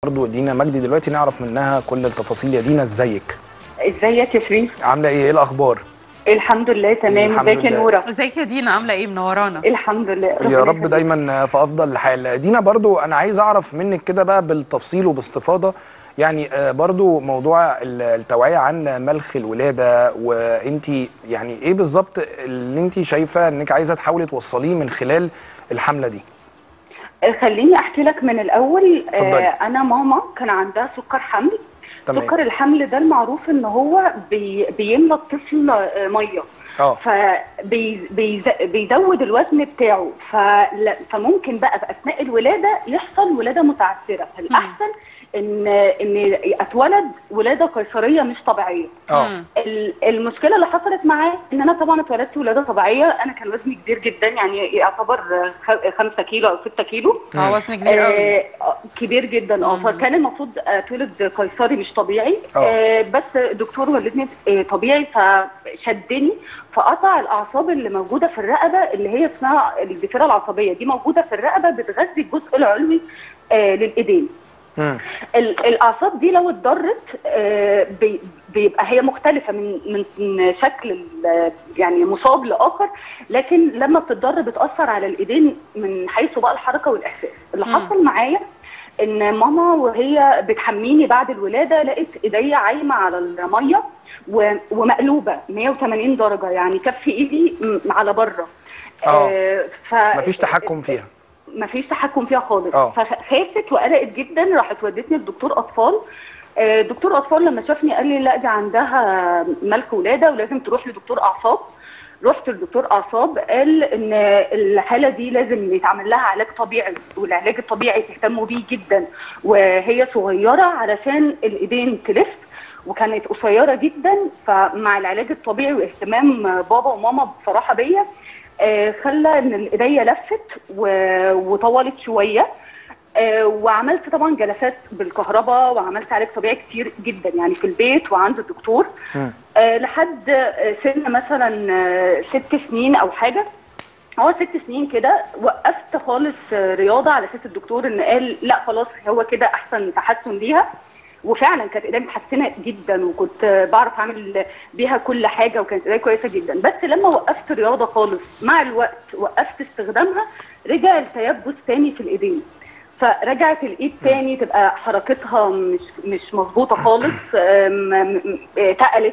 برضو دينا مجدي دلوقتي نعرف منها كل التفاصيل يا دينا ازيك ازيك يا شريف عامله ايه ايه الاخبار الحمد لله تمام الحمد ازيك يا لله. نوره ازيك يا دينا عامله ايه منورانا الحمد لله ربنا يا رب يخليك. دايما في افضل حال دينا برضو انا عايز اعرف منك كده بقى بالتفصيل وباستفاضه يعني آه، برضو موضوع ال- التوعيه عن ملخ الولاده وانت يعني ايه بالظبط اللي انت شايفه انك عايزه تحاولي توصليه من خلال الحمله دي خليني احكي لك من الاول اتفضلي. انا ماما كان عندها سكر حمل تمام. سكر الحمل ده المعروف ان هو بي بيملى الطفل آه، ميه اه فبيزود الوزن بتاعه فل- فممكن بقى في اثناء الولاده يحصل ولاده متعثره فالاحسن ان ان اتولد ولاده قيصريه مش طبيعيه اه مم. ال- المشكله اللي حصلت معايا ان انا طبعا اتولدت ولاده طبيعيه انا كان وزني كبير جدا يعني يعتبر 5 كيلو او 6 كيلو اه وزن كبير قوي آه كبير جدا اه مم. فكان المفروض اتولد قيصري مش طبيعي آه. آه بس دكتور ولدني آه طبيعي فشدني فقطع الاعصاب اللي موجوده في الرقبه اللي هي اسمها الضفيره العصبيه دي موجوده في الرقبه بتغذي الجزء العلوي آه للايدين مم. ال- الاعصاب دي لو اتضرت آه، بي- بيبقى هي مختلفه من من شكل ال- يعني مصاب لاخر لكن لما بتتضر بتاثر على الايدين من حيث بقى الحركه والاحساس اللي مم. حصل معايا ان ماما وهي بتحميني بعد الولاده لقيت ايديا عايمه على الميه و- ومقلوبه 180 درجه يعني كف ايدي م- على بره آه. ف مفيش تحكم فيها مفيش تحكم فيها خالص آه. فخافت وقلقت جدا راحت ودتني لدكتور اطفال آه، دكتور اطفال لما شافني قال لي لا دي عندها ملك ولاده ولازم تروح لدكتور اعصاب رحت لدكتور اعصاب قال ان الحاله دي لازم يتعمل لها علاج طبيعي والعلاج الطبيعي تهتموا بيه جدا وهي صغيره علشان الايدين تلف وكانت قصيره جدا فمع العلاج الطبيعي واهتمام بابا وماما بصراحه بيا آه، خلى ان ايديا لفت و- وطولت شويه آه، وعملت طبعا جلسات بالكهرباء وعملت علاج طبيعي كتير جدا يعني في البيت وعند الدكتور مم. آه، لحد آه، سن مثلا آه، ست سنين او حاجه هو ست سنين كده وقفت خالص آه، رياضه على اساس الدكتور ان قال لا خلاص هو كده احسن تحسن ليها وفعلا كانت ايديا متحسنه جدا وكنت آه، بعرف اعمل بيها كل حاجه وكانت ايديا كويسه جدا بس لما وقفت رياضه خالص مع الوقت وقفت استخدامها رجع التيبس تاني في الايدين فرجعت الايد تاني تبقى حركتها مش مش مظبوطه خالص آم، آم، آه، تقلت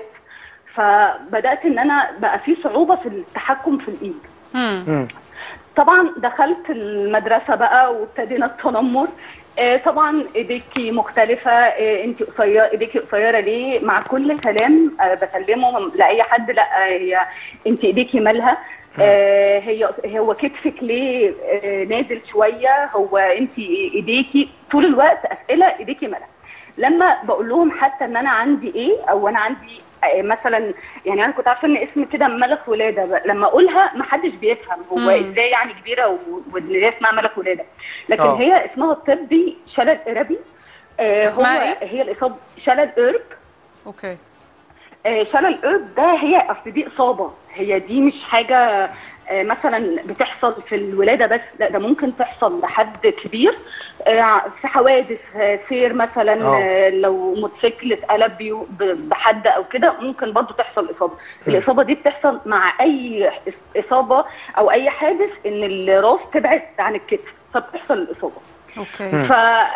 فبدات ان انا بقى في صعوبه في التحكم في الايد مم. مم. طبعا دخلت المدرسه بقى وابتدينا التنمر آه، طبعا ايديكي مختلفه آه، انت قصيره ايديكي قصيره ليه مع كل كلام آه، بكلمه لاي حد لا آه، هي انت ايديكي مالها آه، هي هو كتفك ليه آه، نازل شويه هو انت ايديكي طول الوقت اسئله ايديكي مالها لما بقول لهم حتى ان انا عندي ايه او انا عندي آه، مثلا يعني انا كنت عارفه ان اسم كده ملك ولاده ب- لما اقولها ما حدش بيفهم هو مم. ازاي يعني كبيره و- وان هي اسمها ملك ولاده لكن آه. هي اسمها الطبي شلل اربي آه اسمها هو إيه؟ هي الاصابه شلل ارب اوكي آه، شلل ارب ده هي اصل دي اصابه هي دي مش حاجه آه، مثلا بتحصل في الولاده بس لا ده ممكن تحصل لحد كبير آه، في حوادث آه، سير مثلا آه. آه، لو موتوسيكل اتقلب بيو- ب- بحد او كده ممكن برضو تحصل اصابه الاصابه دي بتحصل مع اي اصابه او اي حادث ان الراس تبعد عن الكتف فبتحصل الاصابه اوكي مم. ف...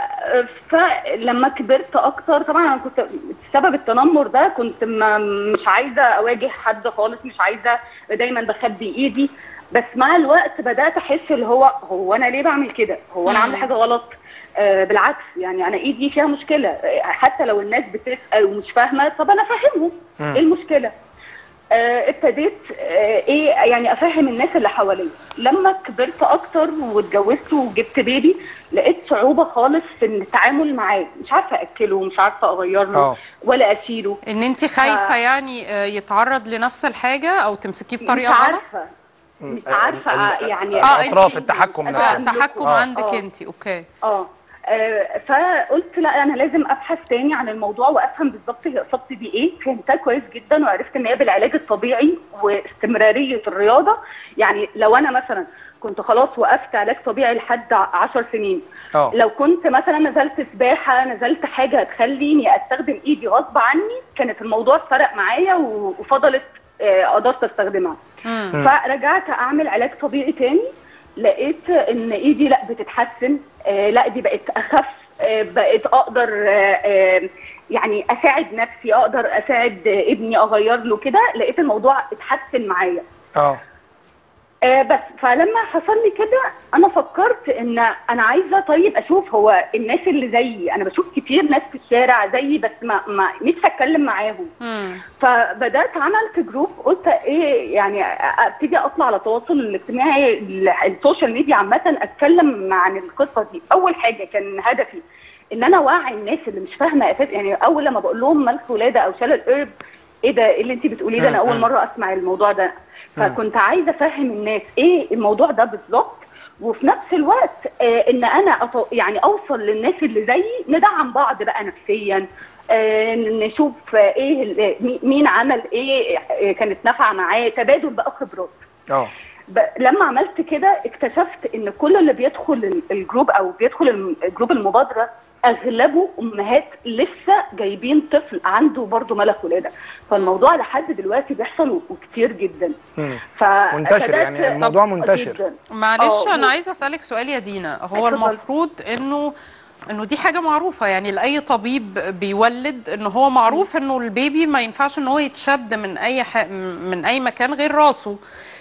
فلما كبرت اكتر طبعا انا كنت بسبب التنمر ده كنت ما مش عايزه اواجه حد خالص مش عايزه دايما بخبي ايدي بس مع الوقت بدات احس اللي هو هو انا ليه بعمل كده هو انا مم. عامله حاجه غلط آه بالعكس يعني انا ايدي فيها مشكله آه، حتى لو الناس بتسال ومش فاهمه طب انا افهمهم مم. ايه المشكله آه، ابتديت آه، ايه يعني افهم الناس اللي حواليا لما كبرت اكتر واتجوزت وجبت بيبي لقيت صعوبه خالص في التعامل معاه مش عارفه اكله مش عارفه اغير له آه. ولا اشيله ان انت خايفه ف- يعني آه، يتعرض لنفس الحاجه او تمسكيه مش بطريقه غلط عارفه مش ال- عارفه ال- يعني آه، اطراف أنت- التحكم آه، نفسها التحكم آه، عندك آه. انت اوكي اه آه، فقلت لا انا لازم ابحث تاني عن الموضوع وافهم بالظبط هي اصابتي دي ايه فهمتها كويس جدا وعرفت ان هي بالعلاج الطبيعي واستمراريه الرياضه يعني لو انا مثلا كنت خلاص وقفت علاج طبيعي لحد 10 سنين اه لو كنت مثلا نزلت سباحه نزلت حاجه تخليني استخدم ايدي غصب عني كانت الموضوع فرق معايا و- وفضلت آه، قدرت استخدمها مم. فرجعت اعمل علاج طبيعي تاني لقيت ان ايدي لا بتتحسن آه لا دي بقت اخف آه بقت اقدر آه آه يعني اساعد نفسي اقدر اساعد آه ابني اغير له كده لقيت الموضوع اتحسن معايا اه آه بس فلما حصل لي كده انا فكرت ان انا عايزه طيب اشوف هو الناس اللي زيي انا بشوف كتير ناس في الشارع زيي بس ما, ما نفسي اتكلم معاهم مم. فبدات عملت جروب قلت ايه يعني ابتدي اطلع على التواصل الاجتماعي ال- السوشيال ميديا عامه اتكلم عن القصه دي اول حاجه كان هدفي ان انا اوعي الناس اللي مش فاهمه اساس يعني اول لما بقول لهم ملك ولاده او شلل قرب ايه ده ايه اللي انت بتقوليه ده انا مم، اول مم. مره اسمع الموضوع ده فكنت عايزه افهم الناس ايه الموضوع ده بالظبط وفي نفس الوقت آه ان انا أط... يعني اوصل للناس اللي زيي ندعم بعض بقى نفسيا آه نشوف آه ايه ال- مي- مين عمل ايه آه كانت نافعه معاه تبادل بقى خبرات اه ب... لما عملت كده اكتشفت ان كل اللي بيدخل ال- الجروب او بيدخل الم- الجروب المبادره اغلبه امهات لسه جايبين طفل عنده برضه ملك ولاده فالموضوع لحد دلوقتي بيحصل و- وكتير جدا مم. ف منتشر، فده يعني الموضوع طب- منتشر. جداً. معلش آه، انا و- عايزه اسالك سؤال يا دينا هو اتفضل. المفروض انه انه دي حاجه معروفه يعني لاي طبيب بيولد ان هو معروف انه البيبي ما ينفعش ان هو يتشد من اي ح... من اي مكان غير راسه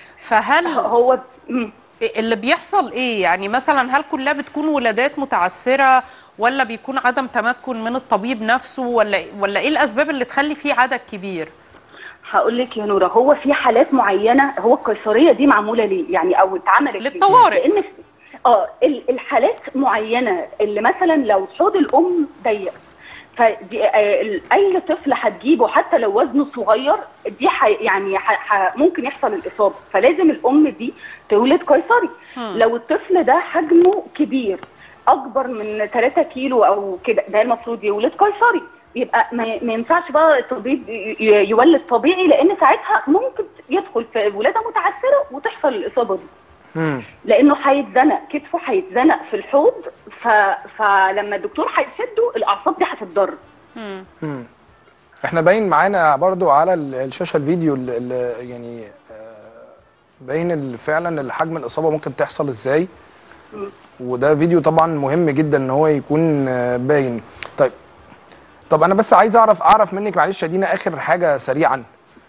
فهل هو مم. اللي بيحصل ايه يعني مثلا هل كلها بتكون ولادات متعسره ولا بيكون عدم تمكن من الطبيب نفسه ولا ولا ايه الاسباب اللي تخلي فيه عدد كبير هقول لك يا نوره هو في حالات معينه هو القيصريه دي معموله ليه يعني او اتعملت ليه؟ للطوارئ. لان في- اه ال- الحالات معينه اللي مثلا لو حوض الام ضيق فدي آه، ال- اي طفل هتجيبه حتى لو وزنه صغير دي ح يعني ح ح ممكن يحصل الاصابه فلازم الام دي تولد قيصري مم. لو الطفل ده حجمه كبير اكبر من 3 كيلو او كده ده المفروض يولد قيصري يبقى ما ما ينفعش بقى الطبيب ي- ي- يولد طبيعي لان ساعتها ممكن يدخل في ولاده متعثره وتحصل الاصابه دي مم. لانه هيتزنق كتفه هيتزنق في الحوض ف... فلما الدكتور هيشده الاعصاب دي هتتضرر مم. مم. احنا باين معانا برضو على ال- الشاشه الفيديو اللي يعني آه، باين ال- فعلا ال- حجم الاصابه ممكن تحصل ازاي وده فيديو طبعا مهم جدا ان هو يكون آه، باين طيب طب انا بس عايز اعرف اعرف منك معلش يا دينا اخر حاجه سريعا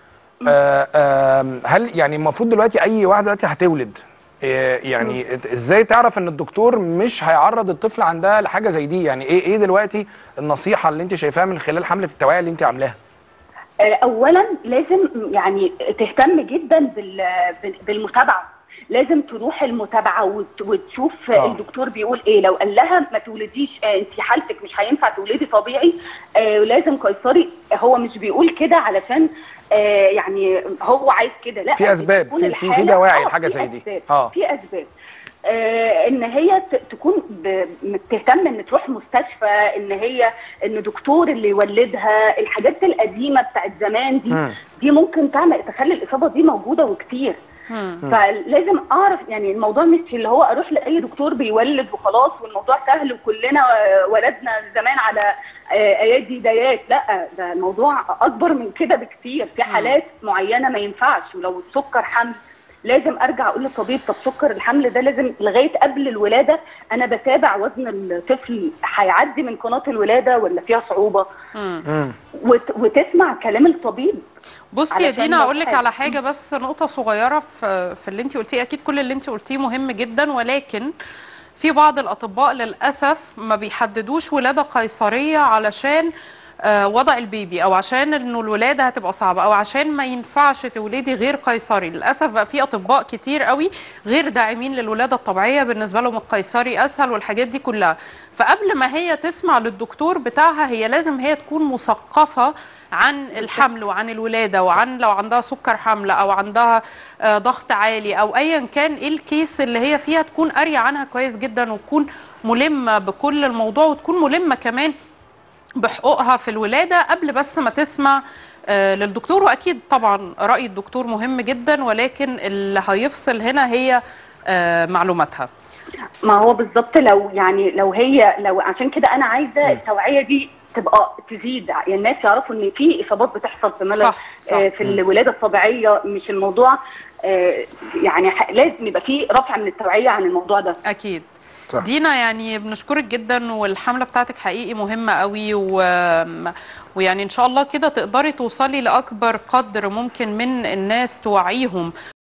آه، آم، هل يعني المفروض دلوقتي اي واحده دلوقتي هتولد آه، يعني إت- ازاي تعرف ان الدكتور مش هيعرض الطفل عندها لحاجه زي دي يعني ايه ايه دلوقتي النصيحه اللي انت شايفاها من خلال حمله التوعيه اللي انت عاملاها آه، اولا لازم يعني تهتم جدا بال... بال- بالمتابعه لازم تروح المتابعه وت... وتشوف آه. الدكتور بيقول ايه لو قال لها ما تولديش آه، انت حالتك مش هينفع تولدي طبيعي آه، لازم قيصري هو مش بيقول كده علشان آه، يعني هو عايز كده لا في أسباب، بتكون في- في- الحالة- في دواعي آه، لحاجة في زي دي. أسباب. آه. في اسباب آه، ان هي ت- تكون ب- تهتم ان تروح مستشفى ان هي ان دكتور اللي يولدها الحاجات القديمه بتاعت زمان دي مم. دي ممكن تعمل تخلي الاصابه دي موجوده وكتير مم. فلازم اعرف يعني الموضوع مش اللي هو اروح لاي دكتور بيولد وخلاص والموضوع سهل وكلنا آه، ولدنا زمان على آه، ايادي دايات لا ده الموضوع اكبر من كده بكتير في حالات معينه ما ينفعش ولو السكر حمل لازم ارجع اقول للطبيب طب سكر الحمل ده لازم لغايه قبل الولاده انا بتابع وزن الطفل هيعدي من قناه الولاده ولا فيها صعوبه مم. مم. وت... وتسمع كلام الطبيب بصي يا علشان دينا لو اقول لك حاجة. على حاجه بس نقطه صغيره في في اللي انت قلتيه اكيد كل اللي انت قلتيه مهم جدا ولكن في بعض الاطباء للاسف ما بيحددوش ولاده قيصريه علشان آه، وضع البيبي او عشان انه الولاده هتبقى صعبه او عشان ما ينفعش تولدي غير قيصري للاسف بقى في اطباء كتير قوي غير داعمين للولاده الطبيعيه بالنسبه لهم القيصري اسهل والحاجات دي كلها فقبل ما هي تسمع للدكتور بتاعها هي لازم هي تكون مثقفه عن الحمل وعن الولاده وعن لو عندها سكر حمل او عندها آه، ضغط عالي او ايا كان ايه الكيس اللي هي فيها تكون قاريه عنها كويس جدا وتكون ملمه بكل الموضوع وتكون ملمه كمان بحقوقها في الولاده قبل بس ما تسمع آه، للدكتور واكيد طبعا راي الدكتور مهم جدا ولكن اللي هيفصل هنا هي آه، معلوماتها ما هو بالظبط لو يعني لو هي لو عشان كده انا عايزه التوعيه دي تبقى تزيد يعني الناس يعرفوا ان في اصابات بتحصل في ملل صح، صح. آه، في الولاده الطبيعيه مش الموضوع آه، يعني ح- لازم يبقى في رفع من التوعيه عن الموضوع ده اكيد صح. دينا يعني بنشكرك جدا والحمله بتاعتك حقيقي مهمه قوي و... ويعني ان شاء الله كده تقدري توصلي لاكبر قدر ممكن من الناس توعيهم